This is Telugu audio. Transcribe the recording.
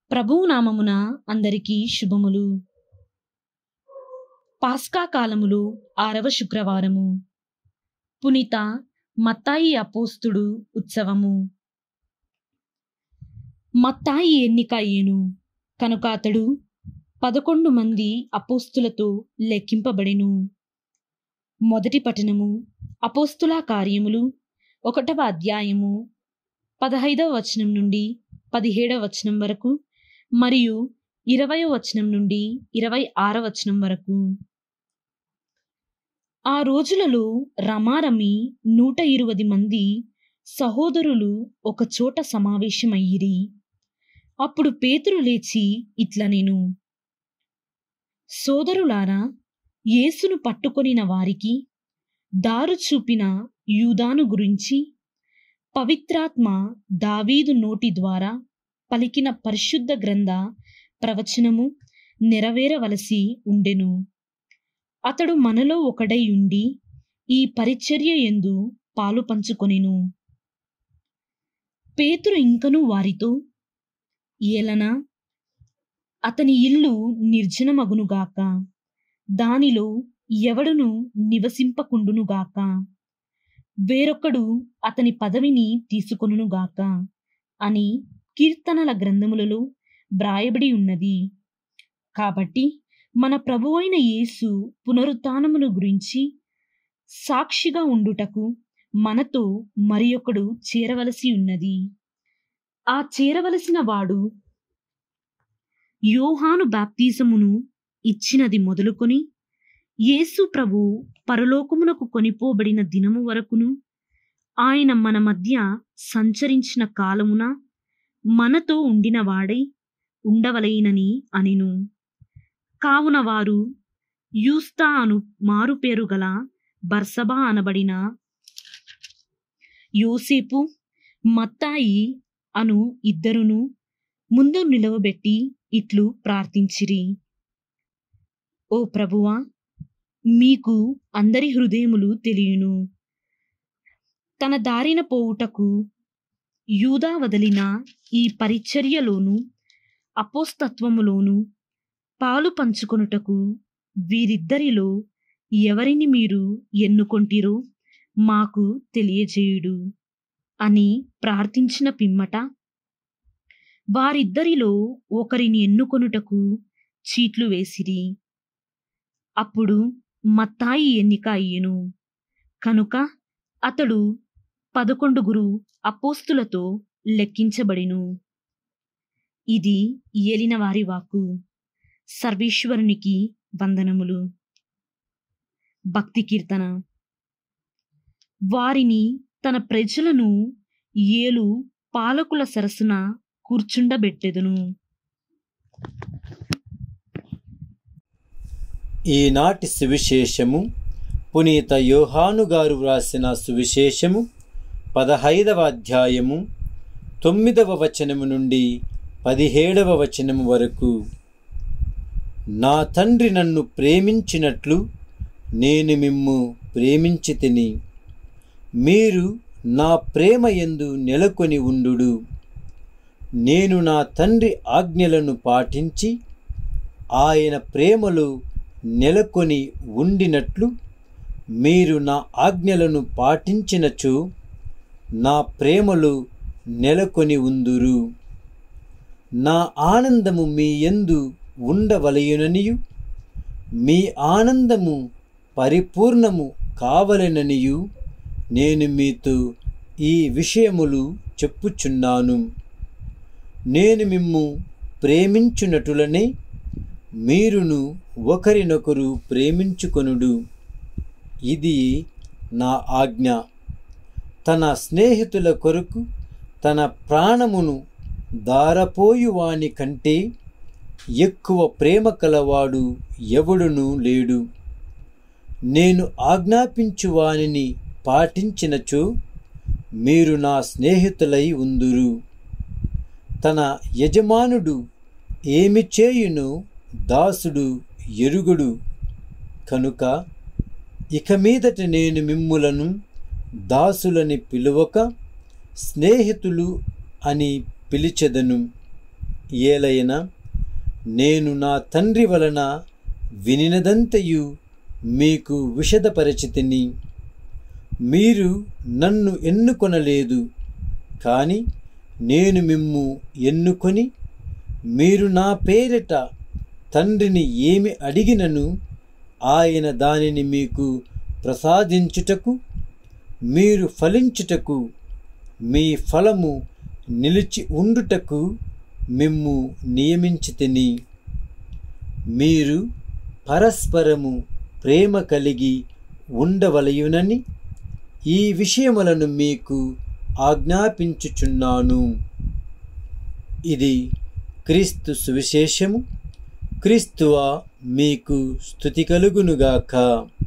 ప్రభువు నామమున అందరికీ శుభములు పాస్కా కాలములో ఆరవ శుక్రవారము పునీత మత్తాయి అపోస్తుడు ఉత్సవము మత్తాయి ఎన్నిక అయ్యేను కనుక అతడు పదకొండు మంది అపోస్తులతో లెక్కింపబడెను మొదటి పఠనము అపోస్తుల కార్యములు ఒకటవ అధ్యాయము పదహైదవ వచనం నుండి పదిహేడవ వచనం వరకు మరియు ఇరవై వచనం నుండి ఇరవై ఆరవ వచనం వరకు ఆ రోజులలో రమారమి నూట ఇరువది మంది సహోదరులు ఒక చోట సమావేశమయ్యిరి అప్పుడు పేతురు లేచి ఇట్ల నేను సోదరులారా యేసును పట్టుకొనిన వారికి దారు చూపిన యూదాను గురించి పవిత్రాత్మ దావీదు నోటి ద్వారా పలికిన పరిశుద్ధ గ్రంథ ప్రవచనము నెరవేరవలసి ఉండెను అతడు మనలో ఒకడై ఉండి ఈ పరిచర్య ఎందు పాలు పంచుకొనెను పేతురు ఇంకను వారితో ఏలన అతని ఇల్లు నిర్జనమగునుగాక దానిలో ఎవడును నివసింపకుండునుగాక వేరొకడు అతని పదవిని తీసుకొనుగాక అని కీర్తనల గ్రంథములలో వ్రాయబడి ఉన్నది కాబట్టి మన ప్రభువైన యేసు పునరుత్నమును గురించి సాక్షిగా ఉండుటకు మనతో మరి ఒకడు చేరవలసి ఉన్నది ఆ చేరవలసిన వాడు యోహాను బాప్తిజమును ఇచ్చినది మొదలుకొని యేసు ప్రభు పరలోకమునకు కొనిపోబడిన దినము వరకును ఆయన మన మధ్య సంచరించిన కాలమున మనతో ఉండిన వాడై ఉండవలైనని అనిను కావున వారు యూస్తా అను మారుపేరు గల బర్సబా అనబడిన యోసేపు మత్తాయి అను ఇద్దరును ముందు నిలవబెట్టి ఇట్లు ప్రార్థించిరి ఓ ప్రభువా మీకు అందరి హృదయములు తెలియను తన దారిన పోవుటకు యూదా వదిలిన ఈ పరిచర్యలోను అపోస్తత్వములోను పాలు పంచుకొనుటకు వీరిద్దరిలో ఎవరిని మీరు ఎన్నుకొంటిరో మాకు తెలియజేయుడు అని ప్రార్థించిన పిమ్మట వారిద్దరిలో ఒకరిని ఎన్నుకొనుటకు చీట్లు వేసిరి అప్పుడు మత్తాయి ఎన్నిక అయ్యెను కనుక అతడు పదకొండుగురు అపోస్తులతో లెక్కించబడిను ఇది ఏలిన వారి వాక్కు సర్వేశ్వరునికి వందనములు భక్తి కీర్తన వారిని తన ప్రజలను ఏలు పాలకుల సరసన కూర్చుండబెట్టెదును ఈనాటి సువిశేషము పునీత యోహాను గారు వ్రాసిన సువిశేషము పదహైదవ అధ్యాయము తొమ్మిదవ వచనము నుండి పదిహేడవ వచనము వరకు నా తండ్రి నన్ను ప్రేమించినట్లు నేను మిమ్ము ప్రేమించి తిని మీరు నా ప్రేమ ఎందు నెలకొని ఉండు నేను నా తండ్రి ఆజ్ఞలను పాటించి ఆయన ప్రేమలో నెలకొని ఉండినట్లు మీరు నా ఆజ్ఞలను పాటించినచో నా ప్రేమలో నెలకొని ఉందురు నా ఆనందము మీ యందు ఉండవలయుననియు మీ ఆనందము పరిపూర్ణము కావలెననియు నేను మీతో ఈ విషయములు చెప్పుచున్నాను నేను మిమ్ము ప్రేమించునటులనే మీరును ఒకరినొకరు ప్రేమించుకొనుడు ఇది నా ఆజ్ఞ తన స్నేహితుల కొరకు తన ప్రాణమును దారపోయువాని కంటే ఎక్కువ ప్రేమ కలవాడు ఎవడునూ లేడు నేను ఆజ్ఞాపించువానిని పాటించినచో మీరు నా స్నేహితులై ఉందురు తన యజమానుడు ఏమి చేయును దాసుడు ఎరుగుడు కనుక ఇక మీదట నేను మిమ్ములను దాసులని పిలువక స్నేహితులు అని పిలిచెదను ఏలైన నేను నా తండ్రి వలన వినినదంతయు మీకు విషదపరచితిని మీరు నన్ను ఎన్నుకొనలేదు కాని నేను మిమ్ము ఎన్నుకొని మీరు నా పేరిట తండ్రిని ఏమి అడిగినను ఆయన దానిని మీకు ప్రసాదించుటకు మీరు ఫలించుటకు మీ ఫలము నిలిచి ఉండుటకు మిమ్ము నియమించి తిని మీరు పరస్పరము ప్రేమ కలిగి ఉండవలయునని ఈ విషయములను మీకు ఆజ్ఞాపించుచున్నాను ఇది క్రీస్తు సువిశేషము క్రీస్తువ మీకు స్థుతి కలుగునుగాక